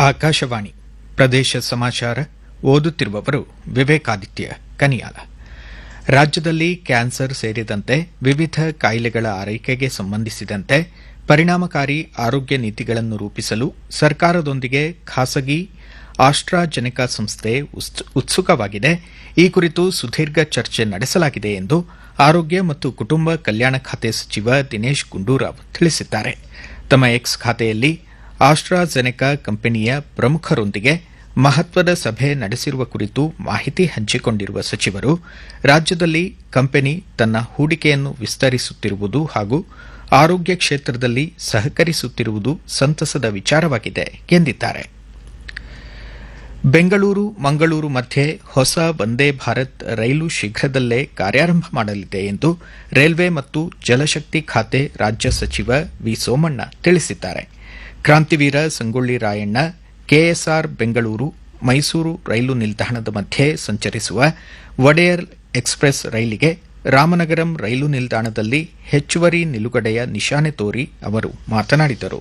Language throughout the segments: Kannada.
ಆಕಾಶವಾಣಿ ಪ್ರದೇಶ ಸಮಾಚಾರ ಓದುತ್ತಿರುವವರು ವಿವೇಕಾದಿತ್ಯ ಕನಿಯಾಲ ರಾಜ್ಯದಲ್ಲಿ ಕ್ಯಾನ್ಸರ್ ಸೇರಿದಂತೆ ವಿವಿಧ ಕಾಯಿಲೆಗಳ ಆರೈಕೆಗೆ ಸಂಬಂಧಿಸಿದಂತೆ ಪರಿಣಾಮಕಾರಿ ಆರೋಗ್ಯ ನೀತಿಗಳನ್ನು ರೂಪಿಸಲು ಸರ್ಕಾರದೊಂದಿಗೆ ಖಾಸಗಿ ಆಸ್ಟ್ರಾಜೆನೆಕಾ ಸಂಸ್ಥೆ ಉತ್ಸುಕವಾಗಿದೆ ಈ ಕುರಿತು ಸುದೀರ್ಘ ಚರ್ಚೆ ನಡೆಸಲಾಗಿದೆ ಎಂದು ಆರೋಗ್ಯ ಮತ್ತು ಕುಟುಂಬ ಕಲ್ಯಾಣ ಖಾತೆ ಸಚಿವ ದಿನೇಶ್ ಗುಂಡೂರಾವ್ ತಿಳಿಸಿದ್ದಾರೆ ತಮ್ಮ ಎಕ್ಸ್ ಖಾತೆಯಲ್ಲಿ ಆಸ್ಟ್ರಾಜೆನೆಕಾ ಕಂಪನಿಯ ಪ್ರಮುಖರೊಂದಿಗೆ ಮಹತ್ವದ ಸಭೆ ನಡೆಸಿರುವ ಕುರಿತು ಮಾಹಿತಿ ಹಂಚಿಕೊಂಡಿರುವ ಸಚಿವರು ರಾಜ್ಯದಲ್ಲಿ ಕಂಪನಿ ತನ್ನ ಹೂಡಿಕೆಯನ್ನು ವಿಸ್ತರಿಸುತ್ತಿರುವುದು ಹಾಗೂ ಆರೋಗ್ಯ ಕ್ಷೇತ್ರದಲ್ಲಿ ಸಹಕರಿಸುತ್ತಿರುವುದು ಸಂತಸದ ವಿಚಾರವಾಗಿದೆ ಎಂದಿದ್ದಾರೆ ಬೆಂಗಳೂರು ಮಂಗಳೂರು ಮಧ್ಯೆ ಹೊಸ ವಂದೇ ಭಾರತ್ ರೈಲು ಶೀಘ್ರದಲ್ಲೇ ಕಾರ್ಯಾರಂಭ ಮಾಡಲಿದೆ ಎಂದು ರೈಲ್ವೆ ಮತ್ತು ಜಲಶಕ್ತಿ ಖಾತೆ ರಾಜ್ಯ ಸಚಿವ ವಿ ಸೋಮಣ್ಣ ತಿಳಿಸಿದ್ದಾರೆ ಕ್ರಾಂತಿವೀರ ಸಂಗೊಳ್ಳಿ ರಾಯಣ್ಣ ಕೆಎಸ್ಆರ್ ಬೆಂಗಳೂರು ಮೈಸೂರು ರೈಲು ನಿಲ್ದಾಣದ ಮಧ್ಯೆ ಸಂಚರಿಸುವ ಒಡೆಯರ್ ಎಕ್ಸ್ಪ್ರೆಸ್ ರೈಲಿಗೆ ರಾಮನಗರಂ ರೈಲು ನಿಲ್ದಾಣದಲ್ಲಿ ಹೆಚ್ಚುವರಿ ನಿಲುಗಡೆಯ ನಿಶಾನೆ ತೋರಿ ಅವರು ಮಾತನಾಡಿದರು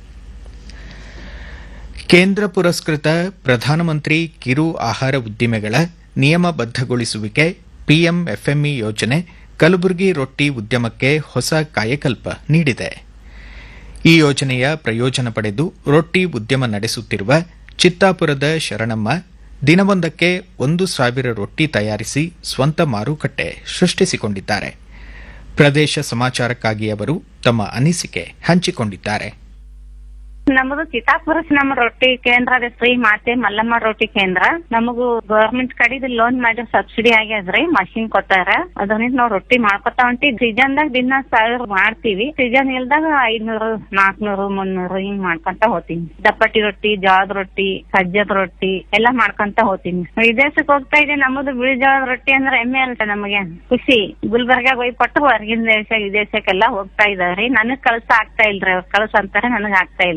ಕೇಂದ್ರ ಪುರಸ್ಕೃತ ಪ್ರಧಾನಮಂತ್ರಿ ಕಿರು ಆಹಾರ ಉದ್ದಿಮೆಗಳ ನಿಯಮಬದ್ದಗೊಳಿಸುವಿಕೆ ಪಿಎಂಎಫ್ಎಂಇ ಯೋಜನೆ ಕಲಬುರಗಿ ರೊಟ್ಟಿ ಉದ್ಯಮಕ್ಕೆ ಹೊಸ ಕಾಯಕಲ್ಪ ನೀಡಿದೆ ಈ ಯೋಜನೆಯ ಪ್ರಯೋಜನ ಪಡೆದು ರೊಟ್ಟಿ ಉದ್ಯಮ ನಡೆಸುತ್ತಿರುವ ಚಿತ್ತಾಪುರದ ಶರಣಮ್ಮ ದಿನವೊಂದಕ್ಕೆ ಒಂದು ಸಾವಿರ ರೊಟ್ಟಿ ತಯಾರಿಸಿ ಸ್ವಂತ ಮಾರುಕಟ್ಟೆ ಸೃಷ್ಟಿಸಿಕೊಂಡಿದ್ದಾರೆ ಪ್ರದೇಶ ಸಮಾಚಾರಕ್ಕಾಗಿ ಅವರು ತಮ್ಮ ಅನಿಸಿಕೆ ಹಂಚಿಕೊಂಡಿದ್ದಾರೆ ನಮ್ಮದು ಚಿತ್ತಾಪುರ ನಮ್ಮ ರೊಟ್ಟಿ ಕೇಂದ್ರ ರೀ ಮಾತೆ ಮಲ್ಲಮ್ಮ ರೊಟ್ಟಿ ಕೇಂದ್ರ ನಮಗೂ ಗವರ್ಮೆಂಟ್ ಕಡಿದ ಲೋನ್ ಮಾಡಿ ಸಬ್ಸಿಡಿ ಆಗ್ಯದ್ರಿ ಮಷಿನ್ ಕೊಟ್ಟಾರ ಅದರಿಂದ ನಾವ್ ರೊಟ್ಟಿ ಮಾಡ್ಕೊತಾ ಹೊಂಟಿ ಸೀಸನ್ ದಾಗ ದಿನ ಸಾವಿರ ಮಾಡ್ತೀವಿ ಸೀಸನ್ ಇಲ್ದಾಗ ಐದ್ನೂರು ನಾಲ್ಕನೂರು ಮುನ್ನೂರು ಹಿಂಗ್ ಮಾಡ್ಕೊಂತ ಹೋಗ್ತೀನಿ ದಪ್ಪಟ್ಟಿ ರೊಟ್ಟಿ ಜೋಳದ ರೊಟ್ಟಿ ಸಜ್ಜದ ರೊಟ್ಟಿ ಎಲ್ಲಾ ಮಾಡ್ಕೊಂತ ಹೋಗ್ತೀನಿ ವಿದೇಶಕ್ಕೆ ಹೋಗ್ತಾ ಇದೆ ನಮ್ಮದು ಬಿಳಿ ಜೋಳದ ರೊಟ್ಟಿ ಅಂದ್ರೆ ಹೆಮ್ಮೆ ಅಲ್ಟ ನಮಗೆ ಖುಷಿ ಗುಲ್ಬರ್ಗಾಗ ಹೋಗಿ ಕೊಟ್ಟು ಹೊರಗಿನ ದೇಶ ವಿದೇಶಕ್ಕೆಲ್ಲ ಹೋಗ್ತಾ ಇದಾವ್ರಿ ನನಗ್ ಕಳ್ಸ ಆಗ್ತಾ ಇಲ್ರಿ ಅವ್ರು ಕಳ್ಸ ಅಂತಾರೆ ನನಗ್ ಆಗ್ತಾ ಇಲ್ಲ